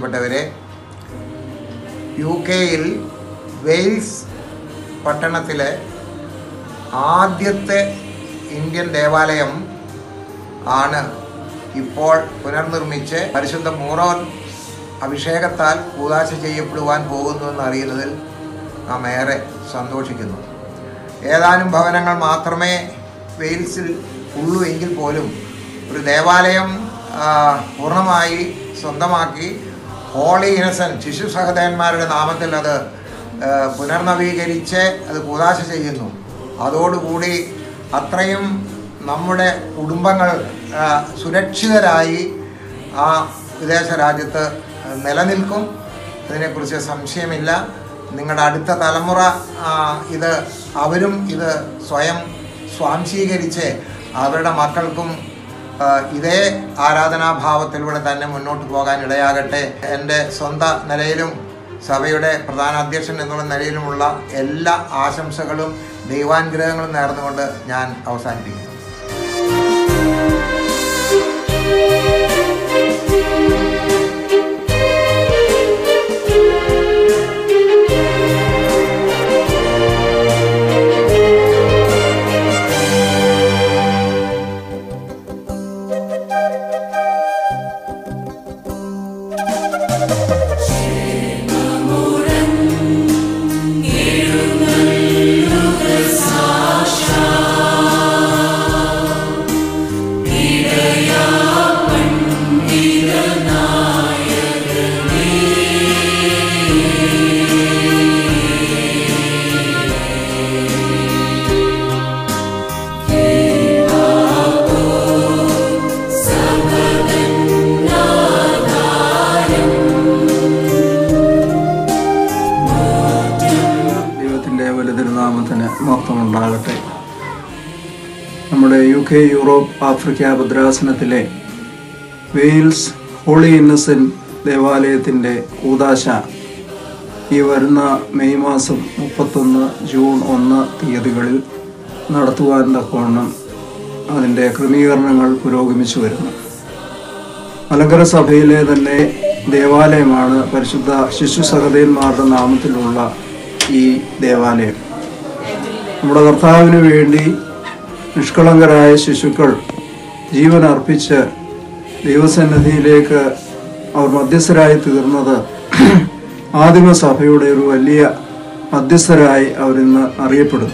പ്രിയപ്പെട്ടവരെ യു കെയിൽ വെയിൽസ് പട്ടണത്തിലെ ആദ്യത്തെ ഇന്ത്യൻ ദേവാലയം ആണ് ഇപ്പോൾ പുനർനിർമ്മിച്ച് പരിശുദ്ധ മൂറോൻ അഭിഷേകത്താൽ കൂതാശ ചെയ്യപ്പെടുവാൻ പോകുന്നു എന്നറിയുന്നതിൽ നാം ഏറെ സന്തോഷിക്കുന്നു ഏതാനും ഭവനങ്ങൾ മാത്രമേ വെയിൽസിൽ ഉള്ളൂ എങ്കിൽ പോലും ഒരു ദേവാലയം ആ, പൂർണ്ണമായി സ്വന്തമാക്കി ഹോളി ഇനസൻ ശിശു സഹോദരന്മാരുടെ നാമത്തിൽ അത് ആ, പുനർനവീകരിച്ച് അത് കൂതാശ ചെയ്യുന്നു അതോടുകൂടി അത്രയും നമ്മുടെ കുടുംബങ്ങൾ ആ, സുരക്ഷിതരായി ആ വിദേശ രാജ്യത്ത് നിലനിൽക്കും അതിനെക്കുറിച്ച് സംശയമില്ല നിങ്ങളുടെ അടുത്ത തലമുറ ആ, ഇത് അവരും ഇത് സ്വയം സ്വാംശീകരിച്ച് അവരുടെ മക്കൾക്കും ആ, ഇതേ ആരാധനാഭാവത്തിലൂടെ തന്നെ മുന്നോട്ട് പോകാൻ ഇടയാകട്ടെ എൻ്റെ സ്വന്തം നിലയിലും സഭയുടെ പ്രധാന അധ്യക്ഷൻ എന്നുള്ള നിലയിലുമുള്ള എല്ലാ ആശംസകളും ദൈവാനുഗ്രഹങ്ങളും നേർന്നുകൊണ്ട് ഞാൻ അവസാനിപ്പിക്കുന്നു ദൈവത്തിൻ്റെ വലുതിരുനാമത്തിന് മഹത്വമുണ്ടാകട്ടെ നമ്മുടെ യു കെ യൂറോപ്പ് ആഫ്രിക്ക ഭദ്രാസനത്തിലെ വെയിൽസ് ഹോളി ഇന്നസെൻറ്റ് ദേവാലയത്തിൻ്റെ കൂതാശ ഈ വരുന്ന മെയ് മാസം മുപ്പത്തൊന്ന് ജൂൺ ഒന്ന് തീയതികളിൽ നടത്തുവാൻ തക്കവണ്ണം അതിൻ്റെ ക്രമീകരണങ്ങൾ പുരോഗമിച്ചു വരുന്നു മലങ്കര സഭയിലെ തന്നെ ദേവാലയമാണ് പരിശുദ്ധ ശിശു സഹദേന്മാരുടെ നാമത്തിലുള്ള ഈ ദേവാലയം നമ്മുടെ കർത്താവിന് വേണ്ടി നിഷ്കളങ്കരായ ശിശുക്കൾ ജീവൻ അർപ്പിച്ച് ദൈവസന്നിധിയിലേക്ക് അവർ മധ്യസ്ഥരായി തീർന്നത് ആദിമസഭയുടെ ഒരു വലിയ മധ്യസ്ഥരായി അവരിന്ന് അറിയപ്പെടുന്നു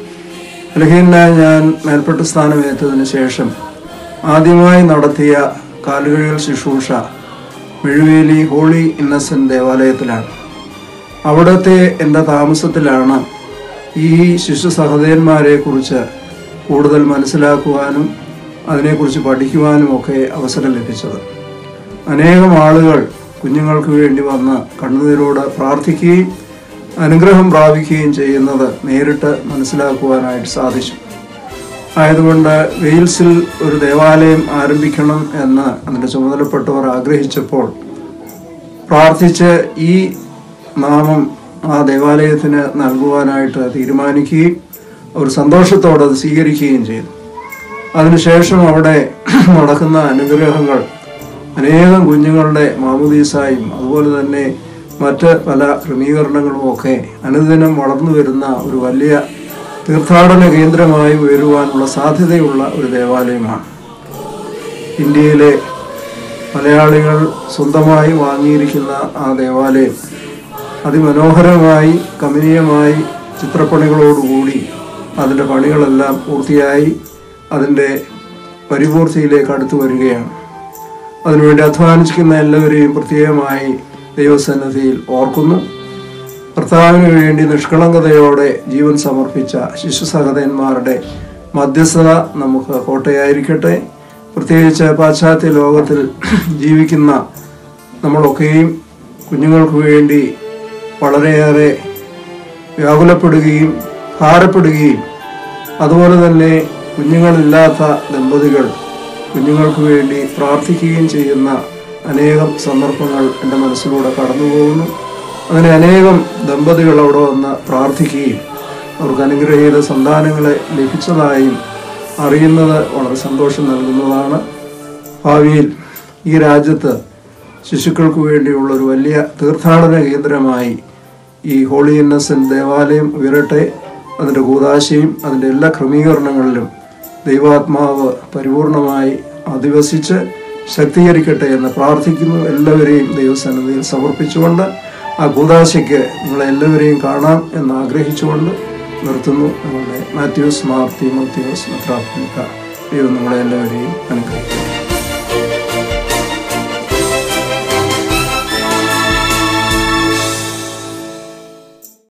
ലഹീനായി ഞാൻ മേൽപ്പെട്ട സ്ഥാനമേറ്റതിന് ശേഷം ആദ്യമായി നടത്തിയ കാലുകഴുകൽ ശുശ്രൂഷ മെഴുവേലി ഹോളി ഇന്നസെന്റ് ദേവാലയത്തിലാണ് അവിടുത്തെ എൻ്റെ താമസത്തിലാണ് ഈ ശിശു സഹോദരന്മാരെ കുറിച്ച് കൂടുതൽ മനസ്സിലാക്കുവാനും അതിനെക്കുറിച്ച് പഠിക്കുവാനും ഒക്കെ അവസരം ലഭിച്ചത് അനേകം ആളുകൾ കുഞ്ഞുങ്ങൾക്ക് വേണ്ടി വന്ന് കണ്ണുനീരോട് പ്രാർത്ഥിക്കുകയും അനുഗ്രഹം പ്രാപിക്കുകയും ചെയ്യുന്നത് നേരിട്ട് മനസ്സിലാക്കുവാനായിട്ട് സാധിച്ചു ആയതുകൊണ്ട് വെയിൽസിൽ ഒരു ദേവാലയം ആരംഭിക്കണം എന്ന് അതിൻ്റെ ചുമതലപ്പെട്ടവർ ആഗ്രഹിച്ചപ്പോൾ പ്രാർത്ഥിച്ച് ഈ നാമം ആ ദേവാലയത്തിന് നൽകുവാനായിട്ട് തീരുമാനിക്കുകയും അവർ സന്തോഷത്തോടെ അത് സ്വീകരിക്കുകയും ചെയ്തു അതിനുശേഷം അവിടെ നടക്കുന്ന അനുഗ്രഹങ്ങൾ അനേകം കുഞ്ഞുങ്ങളുടെ മാമുദീസായും അതുപോലെ തന്നെ മറ്റ് പല ക്രമീകരണങ്ങളും ഒക്കെ അനുദിനം വളർന്നു വരുന്ന ഒരു വലിയ തീർത്ഥാടന കേന്ദ്രമായി ഉയരുവാനുള്ള സാധ്യതയുള്ള ഒരു ദേവാലയമാണ് ഇന്ത്യയിലെ മലയാളികൾ സ്വന്തമായി വാങ്ങിയിരിക്കുന്ന ആ ദേവാലയം അതിമനോഹരമായി കമനീയമായി ചിത്രപ്പണികളോടുകൂടി അതിൻ്റെ പണികളെല്ലാം പൂർത്തിയായി അതിൻ്റെ പരിപൂർത്തിയിലേക്ക് അടുത്തു വരികയാണ് അതിനുവേണ്ടി അധ്വാനിക്കുന്ന എല്ലാവരെയും പ്രത്യേകമായി ദൈവസന്നിധിയിൽ ഓർക്കുന്നു കർത്താവിന് വേണ്ടി നിഷ്കളങ്കതയോടെ ജീവൻ സമർപ്പിച്ച ശിശു സഹോദരന്മാരുടെ മധ്യസ്ഥത നമുക്ക് കോട്ടയായിരിക്കട്ടെ പ്രത്യേകിച്ച് പാശ്ചാത്യ ലോകത്തിൽ ജീവിക്കുന്ന നമ്മളൊക്കെയും കുഞ്ഞുങ്ങൾക്ക് വേണ്ടി വളരെയേറെ വ്യാകുലപ്പെടുകയും ഭാരപ്പെടുകയും അതുപോലെ തന്നെ കുഞ്ഞുങ്ങളില്ലാത്ത ദമ്പതികൾ കുഞ്ഞുങ്ങൾക്ക് വേണ്ടി പ്രാർത്ഥിക്കുകയും ചെയ്യുന്ന അനേകം സന്ദർഭങ്ങൾ എൻ്റെ മനസ്സിലൂടെ കടന്നു പോകുന്നു അങ്ങനെ അനേകം ദമ്പതികൾ അവിടെ വന്ന് പ്രാർത്ഥിക്കുകയും അവർക്ക് അനുഗ്രഹീത സന്താനങ്ങളെ ലഭിച്ചതായും അറിയുന്നത് വളരെ സന്തോഷം നൽകുന്നതാണ് ഭാവിയിൽ ഈ രാജ്യത്ത് ശിശുക്കൾക്ക് വേണ്ടിയുള്ള ഒരു വലിയ തീർത്ഥാടന കേന്ദ്രമായി ഈ ഹോളി ഇന്നസെന്റ് ദേവാലയം ഉയരട്ടെ അതിൻ്റെ കൂതാശയും അതിൻ്റെ എല്ലാ ക്രമീകരണങ്ങളിലും ദൈവാത്മാവ് പരിപൂർണമായി അധിവസിച്ച് ശക്തീകരിക്കട്ടെ എന്ന് പ്രാർത്ഥിക്കുന്നു എല്ലാവരെയും ദൈവസന്നിധിയിൽ സമർപ്പിച്ചുകൊണ്ട് ആ കൂതാശയ്ക്ക് നിങ്ങളെല്ലാവരെയും കാണാം എന്ന് ആഗ്രഹിച്ചുകൊണ്ട് നിർത്തുന്നു നിങ്ങളുടെ മാത്യൂസ് മാർ തീമോത്യോസ് മെത്രാപ്പൊലീത്ത ദൈവം നിങ്ങളെല്ലാവരെയും അനുഗ്രഹിക്കും